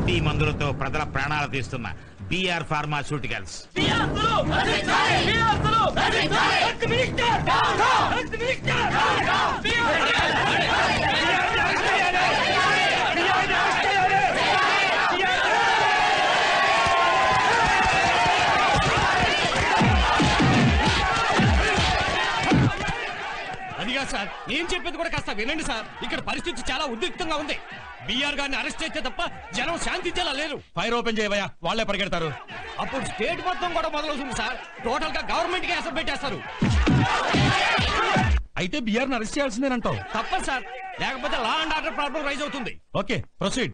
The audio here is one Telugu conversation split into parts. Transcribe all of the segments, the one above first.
కల్తీ మందులతో ప్రజల ప్రాణాలు తీస్తున్న బిఆర్ ఫార్మాస్యూటికల్స్ అదిగా సార్ నేను చెప్పేది కూడా కాస్త వినండి సార్ ఇక్కడ పరిస్థితి చాలా ఉద్రిక్తంగా ఉంది బీఆర్ గారిని అరెస్ట్ చేస్తే తప్ప జనం శాంతించేలా లేరు ఫైర్ ఓపెన్ చేయవయ్యా వాళ్ళే పరిగెడతారు అప్పుడు స్టేట్ మొత్తం కూడా మొదలవుతుంది సార్ టోటల్ గా గవర్నమెంట్ కి అసలు పెట్టేస్తారు అయితే బిఆర్ అరెస్ట్ చేయాల్సిందేనంటావు తప్పదు సార్ లేకపోతే law and order problem rise అవుతుంది ఓకే ప్రొసీడ్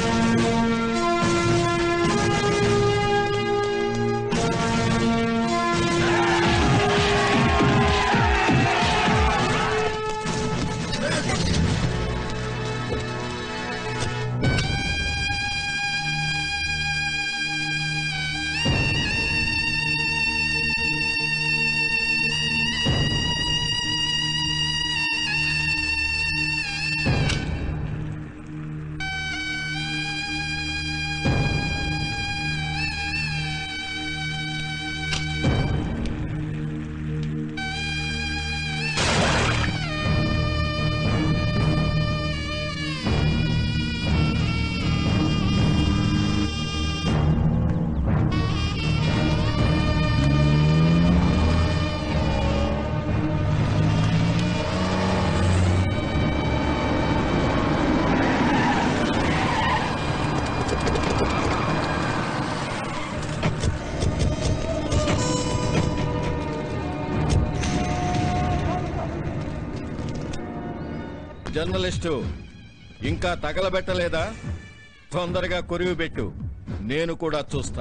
జర్నలిస్టు ఇంకా తగలబెట్టలేదా తొందరగా కొరివి పెట్టు నేను కూడా చూస్తా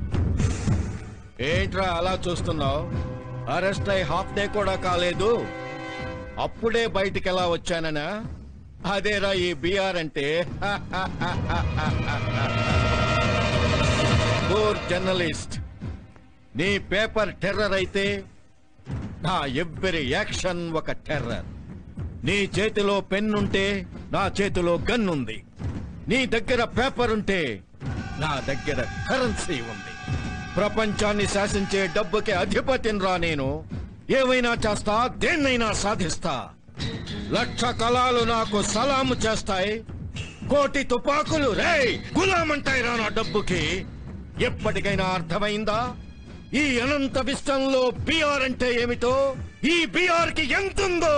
ఏంట్రా అలా చూస్తున్నావు అరెస్ట్ అయి హాఫ్ డే కూడా కాలేదు అప్పుడే బయటికి ఎలా వచ్చాననా అదేరా ఈ బీఆర్ అంటే పూర్ జర్నలిస్ట్ నీ పేపర్ టెర్రర్ అయితే నా ఎవ్రీ యాక్షన్ ఒక టెర్రర్ నీ చేతిలో పెన్నుంటే నా చేతిలో గన్ ఉంది నీ దగ్గర పేపర్ ఉంటే నా దగ్గర కరెన్సీ ఉంది ప్రపంచాన్ని శాసించే డబ్బుకి అధిపతిని రా నేను ఏమైనా చేస్తా దేన్నైనా సాధిస్తా లక్ష కళాలు నాకు సలాము చేస్తాయి కోటి తుపాకులు రేయ్ గులామంటాయి రా నా డబ్బుకి ఎప్పటికైనా అర్థమైందా ఈ అనంత విశ్వంలో బిఆర్ అంటే ఏమిటో ఈ బిఆర్ కి ఎంతుందో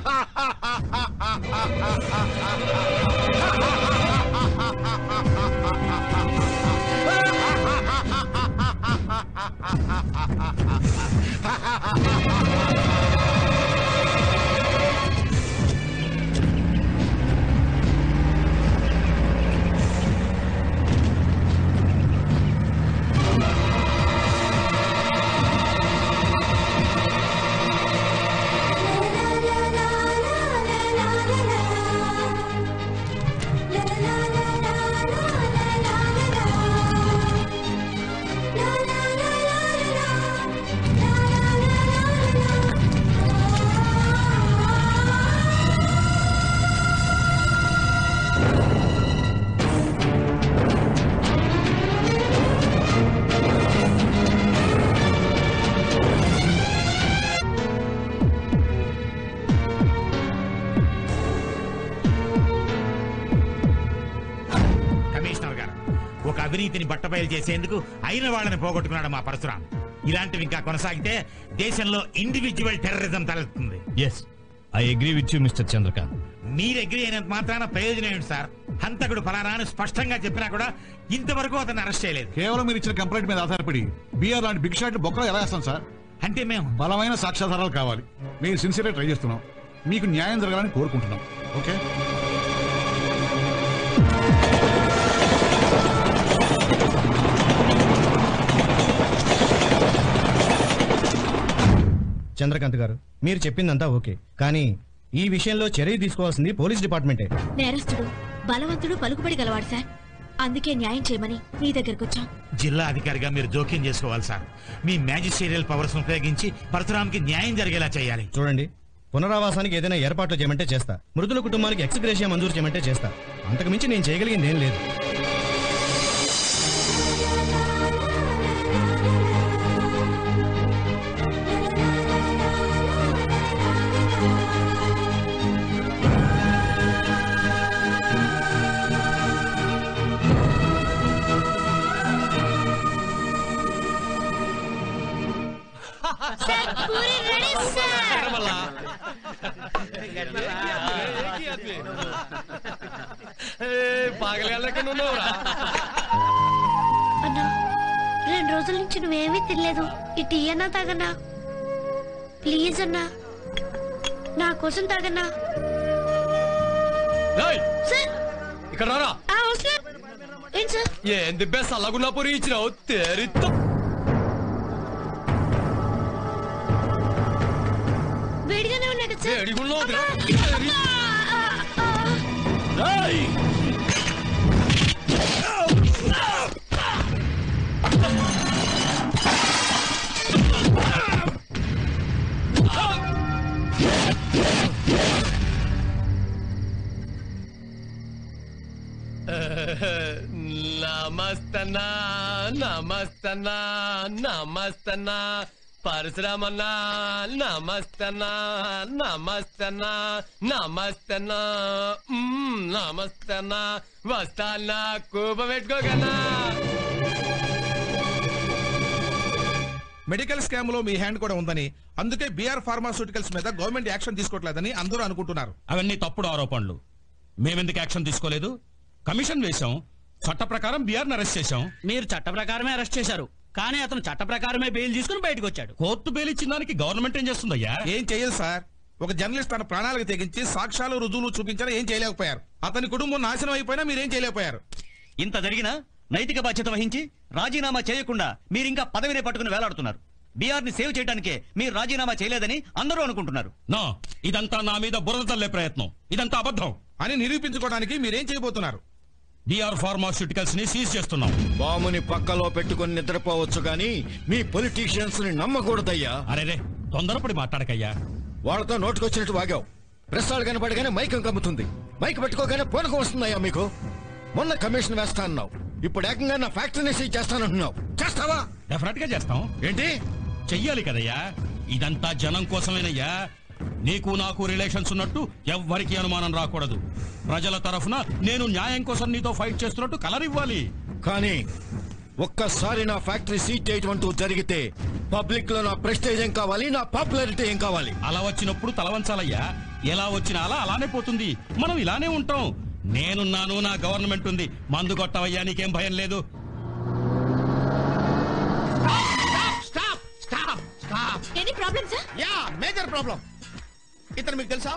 కమిషనర్ గారు ఒక అవినీతిని బట్టబయలు చేసేందుకు అయిన వాళ్ళని పోగొట్టుకున్నాడు మా పరశురాం ఇలాంటివి ఇంకా కొనసాగితే దేశంలో ఇండివిజువల్ టెర్రరిజం తలెత్తుంది yes I agree with you mister Chandrakant మీరు అగ్రి అయినంత మాత్రాన ప్రయోజనం ఏంటి సార్ హంతకుడు ఫలానా అని స్పష్టంగా చెప్పినా కూడా ఇంతవరకు అతన్ని అరెస్ట్ చేయలేదు కేవలం మీరు ఇచ్చిన కంప్లైంట్ మీద ఆధారపడి బీఆర్ లాంటి బిగ్ షాట్ బొక్కలు ఎలా వేస్తాం సార్ అంటే మేము బలమైన సాక్ష్యాధారాలు కావాలి మేము సిన్సియర్గా ట్రై చేస్తున్నాం మీకు న్యాయం జరగాలని కోరుకుంటున్నాం ఓకే చంద్రకాంత్ గారు మీరు చెప్పిందంతా ఓకే కానీ ఈ విషయంలో చర్య తీసుకోవాల్సింది పోలీస్ డిపార్ట్మెంటే నేరస్తుడు బలవంతుడు పలుకుబడి గలవాడు సార్ అందుకే న్యాయం చేయమని మీ దగ్గరకు వచ్చాం జిల్లా అధికారిగా మీరు జోక్యం చేసుకోవాలి సార్ మీ మ్యాజిస్ట్రేరియల్ పవర్స్ ఉపయోగించి పరశురాంకి న్యాయం జరిగేలా చేయాలి చూడండి పునరావాసానికి ఏదైనా ఏర్పాట్లు చేయమంటే చేస్తా మృతుల కుటుంబానికి ఎక్స్గ్రేషియా మంజూరు చేయమంటే చేస్తా అంతకు మించి నేను చేయగలిగింది ఏం లేదు అన్నా రెండు రోజుల నుంచి నువ్వేమీ తినలేదు ఇటు ఇయ్యన్నా తాగన్నా ప్లీజ్ అన్నా నా కోసం తాగన్నా సార్ ఇక్కడ రారా ఆ, వస్తున్నా. ఏంటి సార్ ఏంది బెస్ అలాగున్నా పొరి ఇచ్చినావు తేరితో వేడిగానే ఉన్నాయి కదా సార్ వేడిగున్నా వదినా. అబ్బా! ఆ, ఆ, ఆ. ఏయ్! నమస్తన్నా నమస్తన్నా నమస్తన్నా పరశురామన్నా నమస్తన్నా నమస్తన్నా నమస్తన్నా మ్మ్, నమస్తన్నా వస్తానా కూప పెట్టుకోగలనా మెడికల్ స్కామ్ లో మీ హ్యాండ్ కూడా ఉందని అందుకే బిఆర్ ఫార్మాస్యూటికల్స్ మీద గవర్నమెంట్ యాక్షన్ తీసుకోవట్లేదని అందరూ అనుకుంటున్నారు అవన్నీ తప్పుడు ఆరోపణలు మేమెందుకు యాక్షన్ తీసుకోలేదు కమిషన్ వేశాం చట్ట ప్రకారం బీఆర్ అరెస్ట్ చేశాం మీరు చట్ట ప్రకారమే అరెస్ట్ చేశారు కానీ అతను చట్ట ప్రకారమే బెయిల్ తీసుకుని బయటకు వచ్చాడు కోర్టు బెయిల్ ఇచ్చిన దానికి గవర్నమెంట్ ఏం చేస్తుందయ్యా ఏం చేయదు సార్ ఒక జర్నలిస్ట్ తన ప్రాణాలకు తెగించి సాక్ష్యాలు రుజువులు చూపించినా ఏం చేయలేకపోయారు అతని కుటుంబం నాశనం అయిపోయినా మీరేం చేయలేకపోయారు ఇంత జరిగినా నైతిక బాధ్యత వహించి రాజీనామా చేయకుండా మీరు ఇంకా పదవిని పట్టుకుని వేలాడుతున్నారు బీఆర్ ని సేవ్ చేయడానికి మీరు రాజీనామా చేయలేదని అందరూ అనుకుంటున్నారు నా ఇదంతా నా మీద బురద తల్లే ప్రయత్నం ఇదంతా అబద్ధం అని నిరూపించుకోవడానికి మీరేం చేయబోతున్నారు బీఆర్ ఫార్మాస్యూటికల్స్ ని సీజ్ చేస్తున్నాం బాముని పక్కలో పెట్టుకొని నిద్రపోవచ్చు గాని మీ పొలిటీషియన్స్ ని నమ్మకూడదయ్యా అరే రే తొందరపడి మాట్లాడకయ్యా వాళ్ళతో నోటుకొచ్చినట్టు వాగావు ప్రశ్నలు కనపడగానే మైకం కమ్ముతుంది మైక్ పెట్టుకోగానే పూనకం వస్తుందయ్యా మీకు మొన్న కమిషన్ వేస్తా అన్నావు ఇప్పుడు ఏకంగా నా ఫ్యాక్టరీని సీజ్ చేస్తానంటున్నావు చేస్తావా డెఫినెట్ గా చేస్తాం ఏంటి చెయ్యాలి కదయ్యా ఇదంతా జనం కోసమేనయ్యా నీకు నాకు రిలేషన్స్ ఉన్నట్టు ఎవ్వరికి అనుమానం రాకూడదు ప్రజల తరఫున నేను న్యాయం కోసం నీతో ఫైట్ చేస్తున్నట్టు కలర్ ఇవ్వాలి కానీ ఒక్కసారి నా ఫ్యాక్టరీ సీజ్ చేయటం అంటూ జరిగితే పబ్లిక్ లో నా ప్రెస్టేజ్ ఏం కావాలి నా పాపులారిటీ ఏం కావాలి అలా వచ్చినప్పుడు తలవంచాలయ్యా ఎలా వచ్చినా అలా అలానే పోతుంది మనం ఇలానే ఉంటాం నేనున్నాను నా గవర్నమెంట్ ఉంది మందు కొట్టవయ్యా నీకేం భయం లేదు stop stop stop any problem sir yeah major problem ఇతను మీకు తెలుసా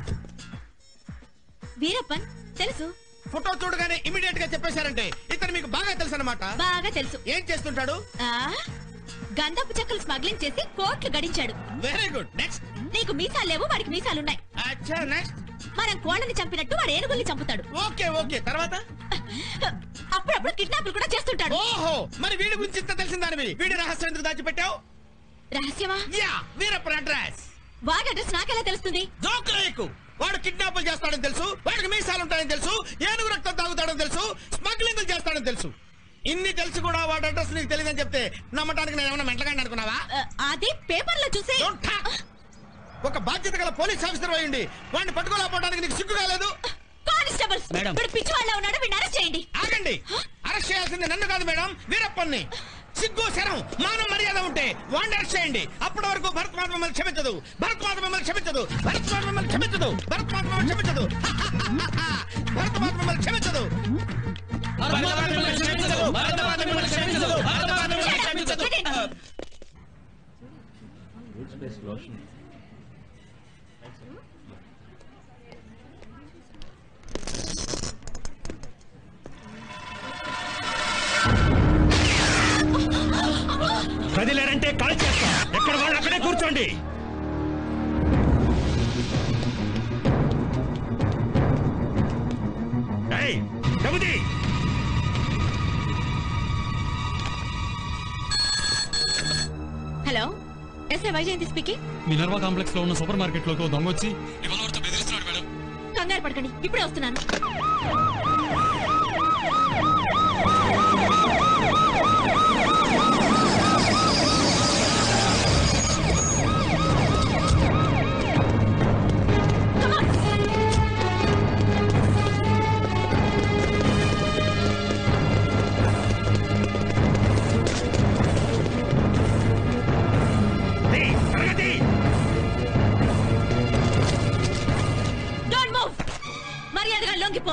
వీరప్పన్ తెలుసు ఫోటో చూడగానే ఇమీడియట్ గా చెప్పేశారంటే ఇతను మీకు బాగా తెలుసు అనమాట బాగా తెలుసు ఏం చేస్తుంటాడు ఆ గంధపు చెక్కలు స్మగ్లింగ్ చేసి కోట్లు గడించాడు వెరీ గుడ్ నెక్స్ట్ నీకు మీసాలు లేవు వాడికి మీసాలున్నాయి అచ్చా నెక్స్ట్ మనం కోళ్ళని చంపినట్టు వాడు ఏనుగుల్ని చంపుతాడు ఓకే ఓకే తర్వాత అప్పుడప్పుడు కిడ్నాపులు కూడా చేస్తుంటాడు ఓహో మరి వీడి గురించి ఇంత తెలిసిన దానివి వీడి రహస్యం ఎందుకు దాచిపెట్టావు రహస్యమా యా వీరప్పన్ అడ్రస్ వాడి అడ్రస్ నాకెలా తెలుస్తుంది జోకులేకు వాడు కిడ్నాపులు చేస్తాడని తెలుసు వాడికి మీసాలు ఉంటాయని తెలుసు ఏనుగు రక్తం తాగుతాడని తెలుసు స్మగ్లింగ్ చేస్తాడని తెలుసు ఇన్ని తెలిసి కూడా వాడి అడ్రస్ నీకు తెలియదని చెప్తే నమ్మటానికి నేను ఏమన్నా మెంటగా అనుకున్నావా ఆ, అది పేపర్ లో చూసి Don't talk. ఒక బాధ్యత గల పోలీస్ ఆఫీసర్ అయ్యండి వాడిని పట్టుకోలేకపోవడానికి నీకు సిగ్గు కాలేదు కానిస్టేబుల్స్ మేడం. వీడు పిచ్చి వాళ్ళ ఉన్నాడు వీడిని అరెస్ట్ చేయండి ఆగండి అరెస్ట్ చేయాల్సింది నన్ను కాదు మేడం వీరప్పన్ని సిగ్గు శరం మానవ మర్యాద ఉంటే వాడిని అరెస్ట్ చేయండి అప్పటి వరకు భరత్ మాత మిమ్మల్ని క్షమించదు భరత్ మాత మిమ్మల్ని క్షమించదు భరత్ మాత మిమ్మల్ని క్షమించదు భరత్ మాత మిమ్మల్ని క్షమించదు భరత్ మాత మిమ్మల్ని క్షమించదు వదిలేయండి. కదిలేరంటే కాల్ చేస్తా ఎక్కడ వాళ్ళు అక్కడే కూర్చోండి ఏయ్, దమ్ముది. Hello SI Vyjayanthi speaking Minerva complex లో ఉన్న సూపర్ మార్కెట్ లోకి దొంగ వచ్చి బెదిరిస్తున్నాడు మేడం కంగారు పడకండి ఇప్పుడే వస్తున్నాను Come on. తీ, త్వరగా తీ. Don't move. లొంగిపో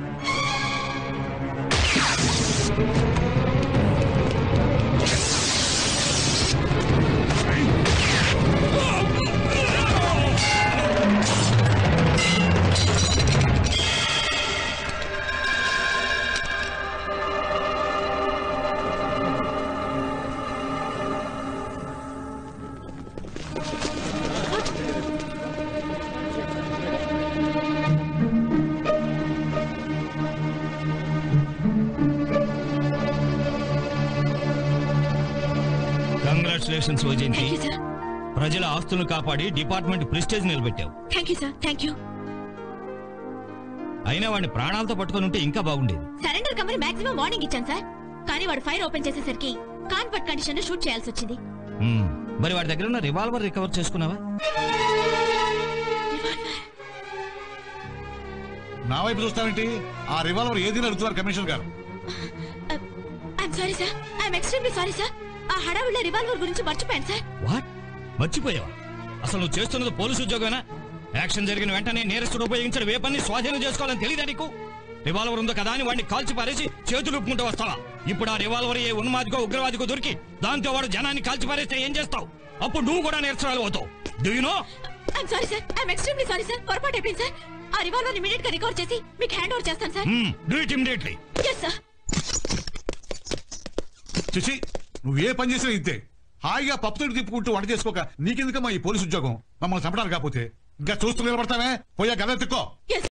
congratulations Vyjayanthi thank you sir ప్రజల ఆస్తులను కాపాడి డిపార్ట్మెంట్ ప్రెస్టేజ్ నిలబెట్టావు thank you sir thank you అయినా వాడిని ప్రాణాలతో పట్టుకొని ఉంటే ఇంకా బాగుండేది సరెండర్ కమ్మని మాక్సిమం వార్నింగ్ ఇచ్చాను సార్ కానీ వాడు ఫైర్ ఓపెన్ చేసేసరికి కాన్ఫర్ట్ కండిషన్ లో షూట్ చేయాల్సి వచ్చింది మ్మ్. మరి వాడి దగ్గర ఉన్న రివాల్వర్ రికవర్ చేసుకున్నావా నా వైపు చూస్తావేంటి ఆ రివాల్వర్ ఏది అడుగుతున్నారు commissioner garu I'm sorry sir I'm extremely sorry sir ఆ హడావిడిలో రివాల్వర్ గురించి మర్చిపోయాను సార్ వాట్ మర్చిపోయావా అసలు నువ్వు చేస్తున్నది పోలీసు ఉద్యోగమేనా యాక్షన్ జరిగిన వెంటనే నేరస్తుడు ఉపయోగించిన వేపన్ని స్వాధీనం చేసుకోవాలని తెలియదా నీకు రివాల్వర్ ఉందో కదా అని వాడిని కాల్చి పారేసి చేతులు ఉప్పుకుంటూ వస్తావా ఇప్పుడు ఆ రివాల్వర్ ఏ ఉన్మాదికో ఉగ్రవాదికో దొరికి దాంతో వాడు జనాన్ని కాల్చి పారేస్తే ఏం చేస్తావు అప్పుడు నువ్వు కూడా నేర్చురాలు అవుతావు do you know I'm sorry sir I'm extremely sorry sir పొరపాటు అయిపోయింది సార్ ఆ రివాల్వర్ ఇమీడియట్ గా రికవర్ చేసి మీకు హ్యాండ్ ఓవర్ చేస్తాను sir do it immediately yes sir చిచి నువ్వు ఏ పని చేసినా ఇంతే హాయిగా పప్పుతోటి తిప్పుకుంటూ వంట చేసుకోక నీకెందుకమ్మా ఈ పోలీసు ఉద్యోగం మమ్మల్ని చంపడానికి కాకపోతే ఇంకా చూస్తూ నిలబడతామే పోయా గద తిక్కో ఎస్